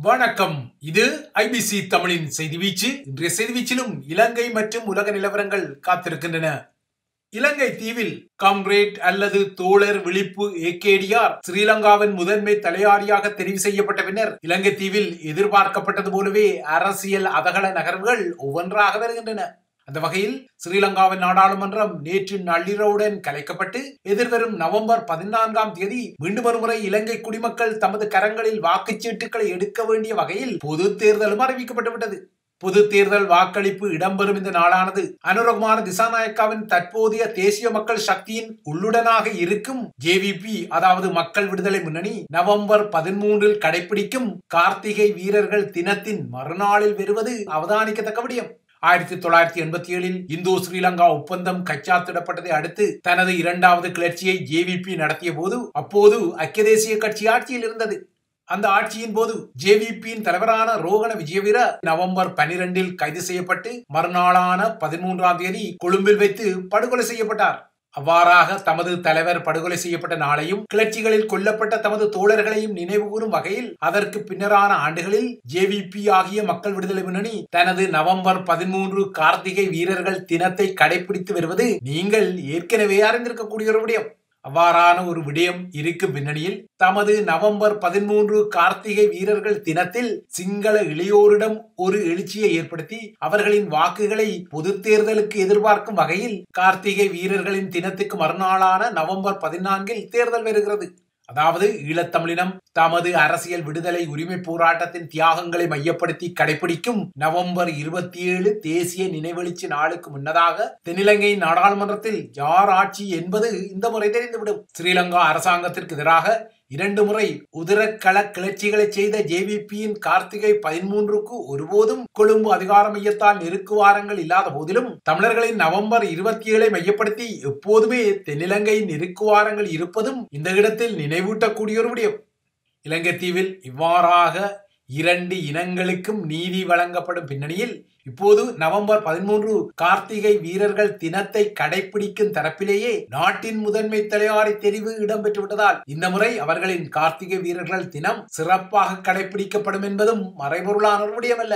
வணக்கம் இது ஐபிசி தமிழின் செய்தி வீச்சு இன்றைய செய்தி வீச்சிலும் இலங்கை மற்றும் உலக நிலவரங்கள் காத்திருக்கின்றன இலங்கை தீவில் காம்ரேட் அல்லது தோழர் விழிப்பு ஏகேடிஆர் ஸ்ரீலங்காவின் முதன்மை தலையாரியாக தெரிவு செய்யப்பட்ட பின்னர் இலங்கை தீவில் எதிர்பார்க்கப்பட்டது போலவே அரசியல் அதகல நகர்வுகள் ஒவ்வொன்றாக வருகின்றன அந்த வகையில் ஸ்ரீலங்காவின் நாடாளுமன்றம் நேற்று நள்ளிரவுடன் கலைக்கப்பட்டு எதிர்வரும் நவம்பர் பதினான்காம் தேதி மீண்டும் ஒருமுறை இலங்கை குடிமக்கள் தமது கரங்களில் வாக்குச்சீட்டுகளை எடுக்க வேண்டிய வகையில் பொது தேர்தலும் அறிவிக்கப்பட்டுவிட்டது பொது தேர்தல் வாக்களிப்பு இடம்பெறும் இந்த நாளானது அனுரகுமார திசாநாயக்காவின் தற்போதைய தேசிய மக்கள் சக்தியின் உள்ளுடனாக இருக்கும் ஜேவிபி அதாவது மக்கள் விடுதலை முன்னணி நவம்பர் பதிமூன்றில் கடைபிடிக்கும் கார்த்திகை வீரர்கள் தினத்தின் மறுநாளில் வருவது அவதானிக்கத்தக்க விடயம் ஆயிரத்தி தொள்ளாயிரத்தி எண்பத்தி ஏழில் இந்தோ ஸ்ரீலங்கா ஒப்பந்தம் கச்சாத்திடப்பட்டதை அடுத்து தனது இரண்டாவது கிளர்ச்சியை ஜேவிபி நடத்திய போது அப்போது ஐக்கிய தேசிய கட்சி ஆட்சியில் இருந்தது அந்த ஆட்சியின் போது ஜேவிபியின் தலைவரான ரோகண விஜயவீர நவம்பர் பனிரெண்டில் கைது செய்யப்பட்டு மறுநாளான பதிமூன்றாம் தேதி கொழும்பில் வைத்து படுகொலை செய்யப்பட்டார் அவ்வாறாக தமது தலைவர் படுகொலை செய்யப்பட்ட நாளையும் கிளர்ச்சிகளில் கொல்லப்பட்ட தமது தோழர்களையும் நினைவுகூரும் வகையில் அதற்கு பின்னரான ஆண்டுகளில் ஜேவிபி ஆகிய மக்கள் விடுதலை முன்னணி தனது நவம்பர் பதிமூன்று கார்த்திகை வீரர்கள் தினத்தை கடைபிடித்து வருவது நீங்கள் ஏற்கனவே அறிந்திருக்கக்கூடிய ஒரு விடயம் அவ்வாறான ஒரு விடயம் இருக்கும் பின்னணியில் தமது நவம்பர் பதிமூன்று கார்த்திகை வீரர்கள் தினத்தில் சிங்கள இளையோரிடம் ஒரு எழுச்சியை ஏற்படுத்தி அவர்களின் வாக்குகளை பொது தேர்தலுக்கு எதிர்பார்க்கும் வகையில் கார்த்திகை வீரர்களின் தினத்துக்கு மறுநாளான நவம்பர் பதினான்கில் தேர்தல் வருகிறது அதாவது ஈழத்தமிழினம் தமது அரசியல் விடுதலை உரிமை போராட்டத்தின் தியாகங்களை மையப்படுத்தி கடைபிடிக்கும் நவம்பர் இருபத்தி ஏழு தேசிய நினைவெழுச்சி நாளுக்கு முன்னதாக தென்னிலங்கை நாடாளுமன்றத்தில் யார் ஆட்சி என்பது இந்த முறை தெரிந்துவிடும் ஸ்ரீலங்கா அரசாங்கத்திற்கு எதிராக இரண்டு முறை உதிரக்கள கிளர்ச்சிகளை செய்த ஜேவிபியின் கார்த்திகை பதிமூன்றுக்கு ஒருபோதும் கொழும்பு அதிகார மையத்தால் நெருக்குவாரங்கள் இல்லாத போதிலும் தமிழர்களின் நவம்பர் இருபத்தி ஏழை மையப்படுத்தி எப்போதுமே தென்னிலங்கையின் நெருக்குவாரங்கள் இருப்பதும் இந்த இடத்தில் நினைவூட்டக்கூடிய ஒரு விடயம் இலங்கை தீவில் இவ்வாறாக இரண்டு இனங்களுக்கும் நீதி வழங்கப்படும் பின்னணியில் இப்போது நவம்பர் பதிமூன்று கார்த்திகை வீரர்கள் தினத்தை கடைபிடிக்கும் தரப்பிலேயே நாட்டின் முதன்மை தலைவாரி தெரிவு இடம்பெற்று விட்டதால் இந்த முறை அவர்களின் கார்த்திகை வீரர்கள் தினம் சிறப்பாக கடைபிடிக்கப்படும் என்பதும் மறைபொருளான ஒரு விடயமல்ல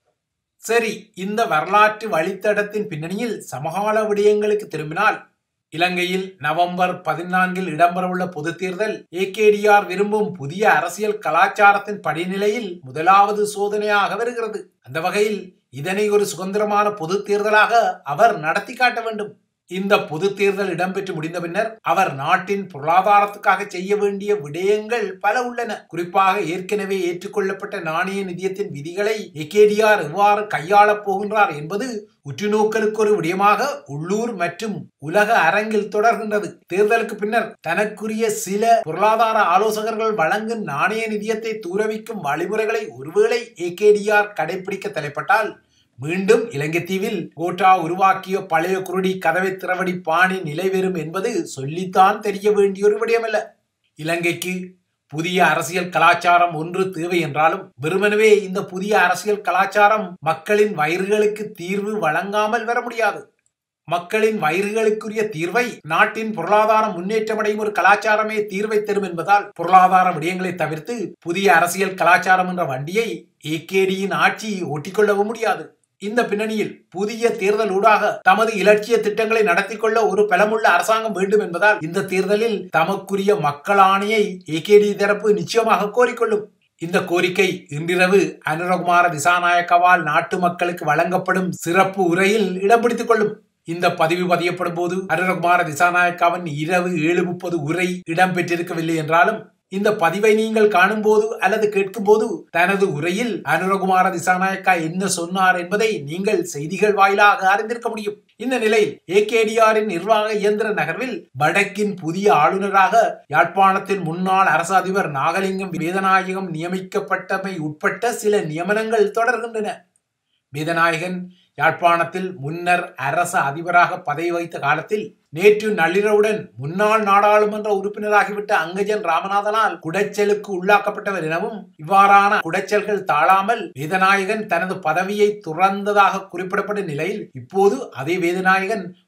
சரி இந்த வரலாற்று வழித்தடத்தின் பின்னணியில் சமகால விடயங்களுக்கு திரும்பினால் இலங்கையில் நவம்பர் பதினான்கில் இடம்பெறவுள்ள பொது தேர்தல் ஏகேடிஆர் விரும்பும் புதிய அரசியல் கலாச்சாரத்தின் படிநிலையில் முதலாவது சோதனையாக வருகிறது அந்த வகையில் இதனை ஒரு சுதந்திரமான பொது தேர்தலாக அவர் நடத்தி காட்ட வேண்டும் இந்த பொது தேர்தல் இடம்பெற்று முடிந்த பின்னர் அவர் நாட்டின் பொருளாதாரத்துக்காக செய்ய வேண்டிய விடயங்கள் பல உள்ளன குறிப்பாக ஏற்கனவே ஏற்றுக்கொள்ளப்பட்ட நாணய நிதியத்தின் விதிகளை எகேடிஆர் எவ்வாறு கையாளப் போகின்றார் என்பது உற்றுநோக்கலுக்கு ஒரு விடயமாக உள்ளூர் மற்றும் உலக அரங்கில் தொடர்கின்றது தேர்தலுக்கு பின்னர் தனக்குரிய சில பொருளாதார ஆலோசகர்கள் வழங்கும் நாணய நிதியத்தை தூரவிக்கும் வழிமுறைகளை ஒருவேளை ஏகேடிஆர் கடைபிடிக்க தலைப்பட்டால் மீண்டும் இலங்கை தீவில் கோட்டா உருவாக்கிய பழைய குருடி கதவை திறவடி பாணி நிலைவெறும் என்பது சொல்லித்தான் தெரிய வேண்டிய ஒரு விடயமல்ல இலங்கைக்கு புதிய அரசியல் கலாச்சாரம் ஒன்று தேவை என்றாலும் வெறுமனவே இந்த புதிய அரசியல் கலாச்சாரம் மக்களின் வயிறுகளுக்கு தீர்வு வழங்காமல் வர முடியாது மக்களின் வயிறுகளுக்குரிய தீர்வை நாட்டின் பொருளாதார முன்னேற்றமடையும் ஒரு கலாச்சாரமே தீர்வை தரும் என்பதால் பொருளாதார விடயங்களை தவிர்த்து புதிய அரசியல் கலாச்சாரம் என்ற வண்டியை ஏகேடியின் ஆட்சி ஓட்டிக்கொள்ளவும் முடியாது இந்த பின்னணியில் புதிய தேர்தல் ஊடாக தமது இலட்சிய திட்டங்களை நடத்தி கொள்ள ஒரு பலமுள்ள அரசாங்கம் வேண்டும் என்பதால் இந்த தேர்தலில் தமக்குரிய மக்கள் ஆணையை ஏகேடி தரப்பு நிச்சயமாக கோரிக்கொள்ளும் இந்த கோரிக்கை இன்றிரவு அனுரகுமார திசாநாயக்கவால் நாட்டு மக்களுக்கு வழங்கப்படும் சிறப்பு உரையில் இடம் பிடித்துக் கொள்ளும் இந்த பதிவு பதியப்படும் போது அனுரகுமார திசாநாயக்காவின் இரவு ஏழு முப்பது உரை இடம்பெற்றிருக்கவில்லை என்றாலும் இந்த பதிவை நீங்கள் காணும் போது அல்லது கேட்கும் போது தனது உரையில் அனுரகுமார திசாநாயக்கா என்ன சொன்னார் என்பதை நீங்கள் செய்திகள் வாயிலாக அறிந்திருக்க முடியும் இந்த நிலையில் ஏகேடிஆரின் நிர்வாக இயந்திர நகர்வில் வடக்கின் புதிய ஆளுநராக யாழ்ப்பாணத்தின் முன்னாள் அரசு அதிபர் நாகலிங்கம் வேதநாயகம் நியமிக்கப்பட்டமை உட்பட்ட சில நியமனங்கள் தொடர்கின்றன வேதநாயகன் யாழ்ப்பாணத்தில் முன்னர் அரச அதிபராக பதவி வகித்த காலத்தில் நேற்று நள்ளிரவுடன் முன்னாள் நாடாளுமன்ற உறுப்பினராகிவிட்ட அங்கஜன் ராமநாதனால் குடைச்சலுக்கு உள்ளாக்கப்பட்டவர் எனவும் இவ்வாறான குடைச்சல்கள் தாழாமல் வேதநாயகன் தனது பதவியை துறந்ததாக குறிப்பிடப்படும் நிலையில் இப்போது அதே வேதநாயகன்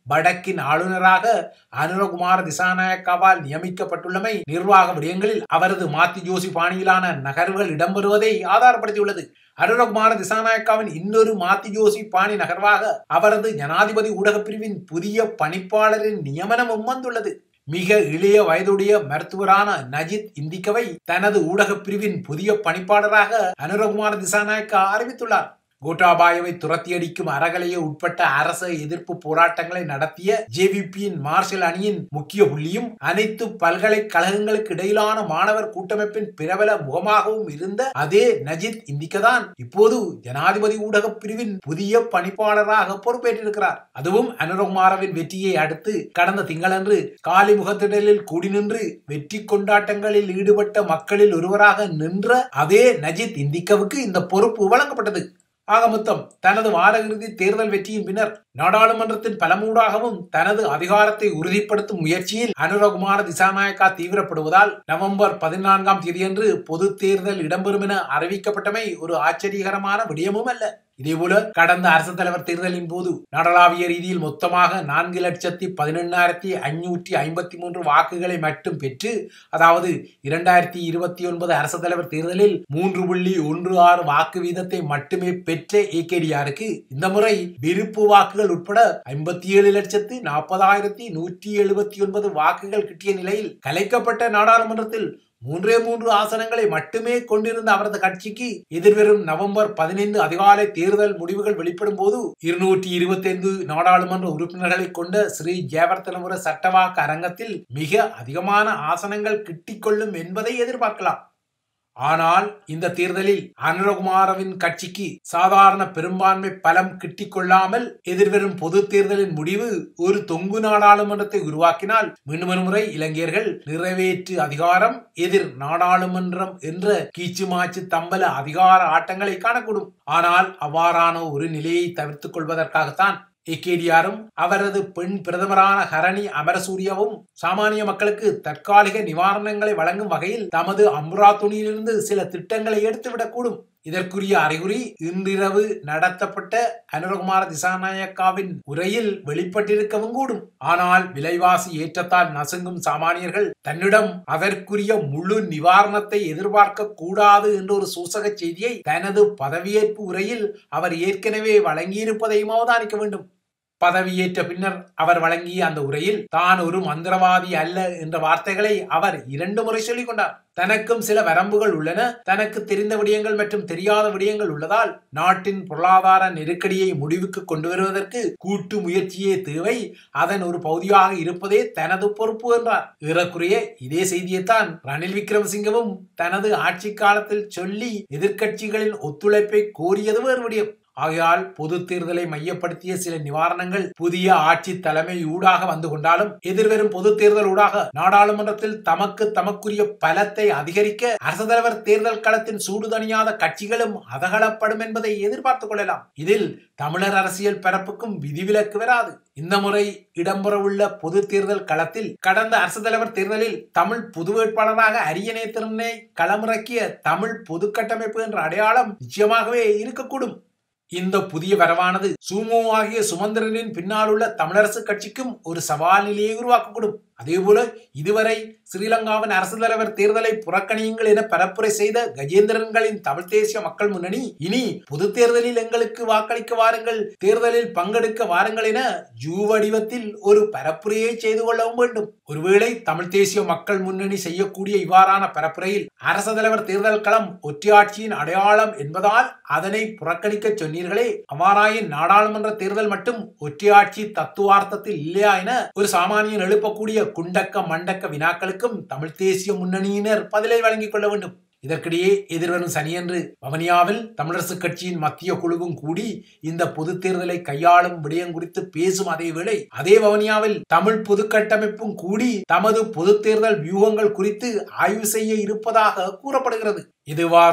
வடக்கின் ஆளுநராக அனுரகுமார திசாநாயக்காவால் நியமிக்கப்பட்டுள்ளமை நிர்வாக விடயங்களில் அவரது மாத்தி ஜோசி பாணியிலான நகர்வுகள் இடம்பெறுவதை ஆதாரப்படுத்தியுள்ளது அனுரகுமார திசாநாயக்காவின் இன்னொரு மாத்தி ஜோசி பாணி நகர்வாக அவரது ஜனாதிபதி ஊடகப் பிரிவின் புதிய பணிப்பாளரின் நியமனமும் வந்துள்ளது மிக இளைய வயதுடைய மருத்துவரான நஜித் இந்திக்கவை தனது ஊடகப் பிரிவின் புதிய பணிப்பாளராக அனுரகுமார திசாநாயக்கா அறிவித்துள்ளார் கோட்டாபாயவை துரத்தியடிக்கும் அறகலைய உட்பட்ட அரச எதிர்ப்பு போராட்டங்களை நடத்திய ஜேவிபியின் மார்ஷல் அணியின் முக்கிய புள்ளியும் அனைத்து பல்கலைக்கழகங்களுக்கு இடையிலான மாணவர் கூட்டமைப்பின் பிரபல முகமாகவும் இருந்த அதே நஜித் இந்திக்கதான் இப்போது ஜனாதிபதி ஊடக பிரிவின் புதிய பணிப்பாளராக பொறுப்பேற்றிருக்கிறார் அதுவும் அனுரகுமாரவின் வெற்றியை அடுத்து கடந்த திங்களன்று காலி முகத்திடலில் கூடி நின்று வெற்றி கொண்டாட்டங்களில் ஈடுபட்ட மக்களில் ஒருவராக நின்ற அதே நஜித் இந்திக்கவுக்கு இந்த பொறுப்பு வழங்கப்பட்டது ஆக மொத்தம் தனது வார இறுதி தேர்தல் வெற்றியின் பின்னர் நாடாளுமன்றத்தின் பலமூடாகவும் தனது அதிகாரத்தை உறுதிப்படுத்தும் முயற்சியில் அனுரகுமார திசாநாயக்கா தீவிரப்படுவதால் நவம்பர் பதினான்காம் தேதியன்று பொது தேர்தல் இடம்பெறும் என அறிவிக்கப்பட்டமை ஒரு ஆச்சரியகரமான விடயமும் அல்ல இதேபோல கடந்த அரசு தலைவர் தேர்தலின் போது நாடளாவிய ரீதியில் மொத்தமாக நான்கு லட்சத்தி பதினெண்ணாயிரத்தி ஐநூற்றி ஐம்பத்தி மூன்று வாக்குகளை மட்டும் பெற்று அதாவது இரண்டாயிரத்தி இருபத்தி ஒன்பது அரசு தலைவர் தேர்தலில் மூன்று புள்ளி ஒன்று ஆறு வாக்கு வீதத்தை மட்டுமே பெற்ற ஏகேடிஆருக்கு இந்த முறை விருப்பு வாக்குகள் உட்பட ஐம்பத்தி ஏழு லட்சத்து நாற்பதாயிரத்தி நூற்றி எழுபத்தி ஒன்பது வாக்குகள் கிட்டிய நிலையில் கலைக்கப்பட்ட நாடாளுமன்றத்தில் மூன்றே மூன்று ஆசனங்களை மட்டுமே கொண்டிருந்த அவரது கட்சிக்கு எதிர்வரும் நவம்பர் பதினைந்து அதிகாலை தேர்தல் முடிவுகள் வெளிப்படும் போது இருநூற்றி இருபத்தி ஐந்து நாடாளுமன்ற உறுப்பினர்களை கொண்ட ஸ்ரீ ஜெயவர்த்தனபுர சட்டவாக்கு அரங்கத்தில் மிக அதிகமான ஆசனங்கள் கிட்டிக்கொள்ளும் என்பதை எதிர்பார்க்கலாம் ஆனால் இந்த தேர்தலில் அனுரகுமாரவின் கட்சிக்கு சாதாரண பெரும்பான்மை பலம் கிட்டிக் கொள்ளாமல் எதிர்வரும் பொது தேர்தலின் முடிவு ஒரு தொங்கு நாடாளுமன்றத்தை உருவாக்கினால் மீண்டும் ஒரு முறை இளைஞர்கள் நிறைவேற்று அதிகாரம் எதிர் நாடாளுமன்றம் என்ற கீச்சு மாச்சு தம்பல அதிகார ஆட்டங்களை காணக்கூடும் ஆனால் அவ்வாறான ஒரு நிலையை தவிர்த்துக் கொள்வதற்காகத்தான் ஏகேடிஆரும் அவரது பெண் பிரதமரான ஹரணி அமரசூரியவும் சாமானிய மக்களுக்கு தற்காலிக நிவாரணங்களை வழங்கும் வகையில் தமது அம்ரா துணியிலிருந்து சில திட்டங்களை எடுத்துவிடக்கூடும் இதற்குரிய அறிகுறி இன்றிரவு நடத்தப்பட்ட அனுரகுமார திசாநாயக்காவின் உரையில் வெளிப்பட்டிருக்கவும் கூடும் ஆனால் விலைவாசி ஏற்றத்தால் நசுங்கும் சாமானியர்கள் தன்னிடம் அதற்குரிய முழு நிவாரணத்தை எதிர்பார்க்க கூடாது என்ற ஒரு சூசக செய்தியை தனது பதவியேற்பு உரையில் அவர் ஏற்கனவே வழங்கியிருப்பதையும் அவதானிக்க வேண்டும் பதவியேற்ற பின்னர் அவர் வழங்கிய அந்த உரையில் தான் ஒரு மந்திரவாதி அல்ல என்ற வார்த்தைகளை அவர் இரண்டு முறை சொல்லிக் கொண்டார் தனக்கும் சில வரம்புகள் உள்ளன தனக்கு தெரிந்த விடயங்கள் மற்றும் தெரியாத விடயங்கள் உள்ளதால் நாட்டின் பொருளாதார நெருக்கடியை முடிவுக்கு கொண்டு வருவதற்கு கூட்டு முயற்சியே தேவை அதன் ஒரு பகுதியாக இருப்பதே தனது பொறுப்பு என்றார் ஏறக்குறைய இதே செய்தியைத்தான் ரணில் விக்ரமசிங்கவும் தனது ஆட்சி காலத்தில் சொல்லி எதிர்க்கட்சிகளின் ஒத்துழைப்பை கோரியது வேறு விடயம் ஆகையால் பொது தேர்தலை மையப்படுத்திய சில நிவாரணங்கள் புதிய ஆட்சி தலைமை ஊடாக வந்து கொண்டாலும் எதிர்வரும் பொது தேர்தல் ஊடாக நாடாளுமன்றத்தில் தமக்கு தமக்குரிய பலத்தை அதிகரிக்க அரசு தலைவர் தேர்தல் களத்தின் சூடு தணியாத கட்சிகளும் அதகலப்படும் என்பதை எதிர்பார்த்துக் கொள்ளலாம் இதில் தமிழர் அரசியல் பரப்புக்கும் விதிவிலக்கு வராது இந்த முறை இடம்பெறவுள்ள பொது தேர்தல் களத்தில் கடந்த அரசு தலைவர் தேர்தலில் தமிழ் பொது வேட்பாளராக அரியநேத்திரனை களமிறக்கிய தமிழ் பொது கட்டமைப்பு என்ற அடையாளம் நிச்சயமாகவே இருக்கக்கூடும் இந்த புதிய வரவானது சுமோ ஆகிய சுமந்திரனின் பின்னால் உள்ள தமிழரசு கட்சிக்கும் ஒரு சவால் நிலையை உருவாக்கக்கூடும் அதேபோல இதுவரை ஸ்ரீலங்காவின் அரசு தலைவர் தேர்தலை புறக்கணியுங்கள் என பரப்புரை செய்த கஜேந்திரன்களின் தமிழ் தேசிய மக்கள் முன்னணி இனி பொது தேர்தலில் எங்களுக்கு வாக்களிக்க வாருங்கள் தேர்தலில் பங்கெடுக்க வாருங்கள் என ஜூ வடிவத்தில் ஒரு பரப்புரையை செய்து கொள்ளவும் வேண்டும் ஒருவேளை தமிழ் தேசிய மக்கள் முன்னணி செய்யக்கூடிய இவ்வாறான பரப்புரையில் அரசு தலைவர் தேர்தல் களம் ஒற்றையாட்சியின் அடையாளம் என்பதால் அதனை புறக்கணிக்க சொன்னீர்களே அவ்வாறாயின் நாடாளுமன்ற தேர்தல் மட்டும் ஒற்றையாட்சி தத்துவார்த்தத்தில் இல்லையா என ஒரு சாமானியன் எழுப்பக்கூடிய குண்டக்க மண்டக்க வினாக்களுக்கும் தமிழ் தேசிய முன்னணியினர் பதிலை வழங்கிக் கொள்ள வேண்டும் இதற்கிடையே எதிர்வரும் சனியன்று வவனியாவில் தமிழரசு கட்சியின் மத்திய குழுவும் கூடி இந்த பொது தேர்தலை கையாளும் விடயம் குறித்து பேசும் அதே வேளை அதே வவனியாவில் தமிழ் பொது கட்டமைப்பும் கூடி தமது பொது தேர்தல் வியூகங்கள் குறித்து ஆய்வு செய்ய இருப்பதாக கூறப்படுகிறது இதுவாரோ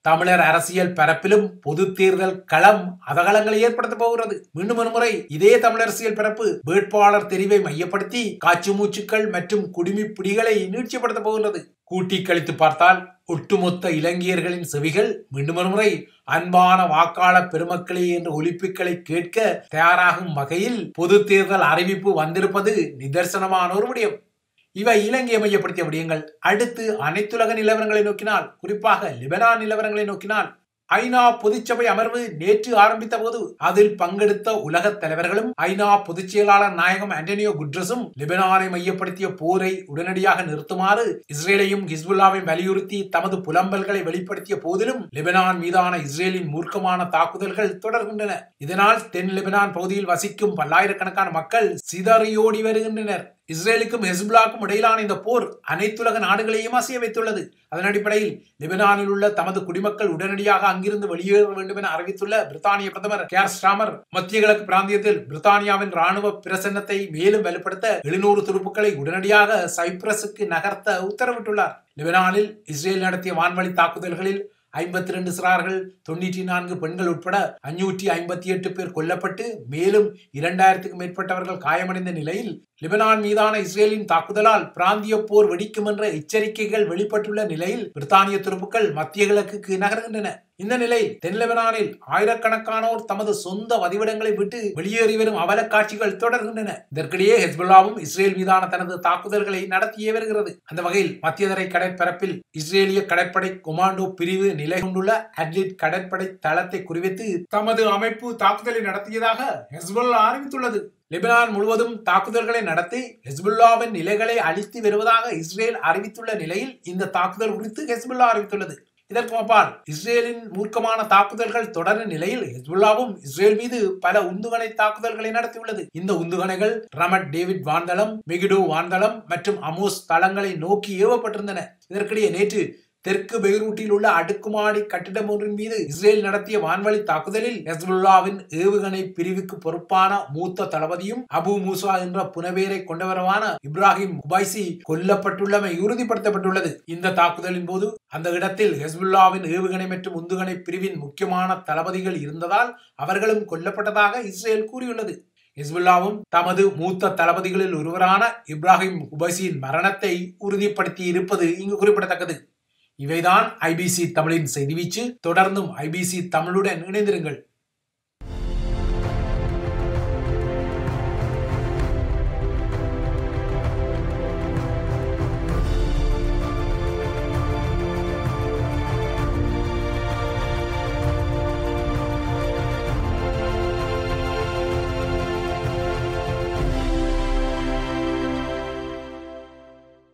தமிழர் அரசியல் பரப்பிலும் பொது தேர்தல் களம் அதகலங்களை ஏற்படுத்த போகிறது மீண்டும் ஒரு முறை இதே தமிழ் அரசியல் பரப்பு வேட்பாளர் தெரிவை மையப்படுத்தி காட்சி மூச்சுக்கள் மற்றும் குடிமி பிடிகளை நீட்சிப்படுத்த போகிறது கூட்டி கழித்து பார்த்தால் ஒட்டுமொத்த இலங்கையர்களின் செவிகள் மீண்டும் ஒரு முறை அன்பான வாக்காளர் பெருமக்களே என்ற ஒலிப்புகளை கேட்க தயாராகும் வகையில் பொது தேர்தல் அறிவிப்பு வந்திருப்பது நிதர்சனமான ஒரு விடயம் இவை இலங்கையை மையப்படுத்திய விடயங்கள் அடுத்து அனைத்துலக நிலவரங்களை நோக்கினால் குறிப்பாக லிபனான் நிலவரங்களை நோக்கினால் ஐநா பொதுச்சபை அமர்வு நேற்று ஆரம்பித்த போது அதில் பங்கெடுத்த உலக தலைவர்களும் ஐநா பொதுச் செயலாளர் நாயகம் ஆண்டனியோ குட்ரஸும் லிபனானை மையப்படுத்திய போரை உடனடியாக நிறுத்துமாறு இஸ்ரேலையும் ஹிஸ்புல்லாவையும் வலியுறுத்தி தமது புலம்பல்களை வெளிப்படுத்திய போதிலும் லிபனான் மீதான இஸ்ரேலின் மூர்க்கமான தாக்குதல்கள் தொடர்கின்றன இதனால் தென் லிபனான் பகுதியில் வசிக்கும் பல்லாயிரக்கணக்கான மக்கள் சிதறியோடி வருகின்றனர் இஸ்ரேலுக்கும் ஹெஸ்புல்லாக்கும் இடையிலான இந்த போர் அனைத்துலக நாடுகளையும் அசைய வைத்துள்ளது அதன் அடிப்படையில் லிபனானில் உள்ள தமது குடிமக்கள் உடனடியாக அங்கிருந்து வெளியேற வேண்டும் என அறிவித்துள்ள பிரித்தானிய பிரதமர் கேர் ஸ்டாமர் மத்திய கிழக்கு பிராந்தியத்தில் பிரித்தானியாவின் ராணுவ பிரசன்னத்தை மேலும் வலுப்படுத்த எழுநூறு துருப்புக்களை உடனடியாக சைப்ரஸுக்கு நகர்த்த உத்தரவிட்டுள்ளார் லிபனானில் இஸ்ரேல் நடத்திய வான்வழி தாக்குதல்களில் ஐம்பத்தி ரெண்டு சிறார்கள் தொண்ணூற்றி நான்கு பெண்கள் உட்பட அஞ்சூற்றி ஐம்பத்தி எட்டு பேர் கொல்லப்பட்டு மேலும் இரண்டாயிரத்துக்கும் மேற்பட்டவர்கள் காயமடைந்த நிலையில் லிபனான் மீதான இஸ்ரேலின் தாக்குதலால் பிராந்திய போர் வெடிக்கும் என்ற எச்சரிக்கைகள் வெளிப்பட்டுள்ள நிலையில் பிரித்தானிய துருப்புக்கள் மத்திய கிழக்குக்கு நகர்கின்றன இந்த நிலையில் தென் லெபனானில் ஆயிரக்கணக்கானோர் தமது சொந்த வதிவிடங்களை விட்டு வெளியேறி வரும் அவல காட்சிகள் தொடர்கின்றன இதற்கிடையே ஹெஸ்புல்லாவும் இஸ்ரேல் மீதான தனது தாக்குதல்களை நடத்தியே வருகிறது அந்த வகையில் மத்தியதரை கடற்பரப்பில் இஸ்ரேலிய கடற்படை கொமாண்டோ பிரிவு நிலை கொண்டுள்ள அட்லிட் கடற்படை தளத்தை குறிவைத்து தமது அமைப்பு தாக்குதலை நடத்தியதாக ஹெஸ்புல்லா அறிவித்துள்ளது லெபனான் முழுவதும் தாக்குதல்களை நடத்தி ஹெஸ்புல்லாவின் நிலைகளை அழித்து வருவதாக இஸ்ரேல் அறிவித்துள்ள நிலையில் இந்த தாக்குதல் குறித்து ஹெஸ்புல்லா அறிவித்துள்ளது இதற்கு அப்பால் இஸ்ரேலின் மூர்க்கமான தாக்குதல்கள் தொடரும் நிலையில் ஹெஸ்புல்லாவும் இஸ்ரேல் மீது பல உந்துகணை தாக்குதல்களை நடத்தியுள்ளது இந்த உந்துகணைகள் ரமட் டேவிட் வான்தளம் மெகிடோ வான்தளம் மற்றும் அமோஸ் தளங்களை நோக்கி ஏவப்பட்டிருந்தன இதற்கிடையே நேற்று தெற்கு பெய்ரூட்டில் உள்ள அடுக்குமாடி கட்டிடம் ஒன்றின் மீது இஸ்ரேல் நடத்திய வான்வழி தாக்குதலில் ஹெஸ்புல்லாவின் ஏவுகணை பிரிவுக்கு பொறுப்பான மூத்த தளபதியும் அபு மூசா என்ற புனவேரை கொண்டவரமான இப்ராஹிம் குபைசி கொல்லப்பட்டுள்ளமை உறுதிப்படுத்தப்பட்டுள்ளது இந்த தாக்குதலின் போது அந்த இடத்தில் ஹெஸ்புல்லாவின் ஏவுகணை மற்றும் உந்துகணை பிரிவின் முக்கியமான தளபதிகள் இருந்ததால் அவர்களும் கொல்லப்பட்டதாக இஸ்ரேல் கூறியுள்ளது ஹிஸ்புல்லாவும் தமது மூத்த தளபதிகளில் ஒருவரான இப்ராஹிம் குபைசியின் மரணத்தை உறுதிப்படுத்தி இருப்பது இங்கு குறிப்பிடத்தக்கது இவைதான் ஐபிசி தமிழின் செய்தி வீச்சு தொடர்ந்தும் ஐபிசி தமிழுடன் இணைந்திருங்கள்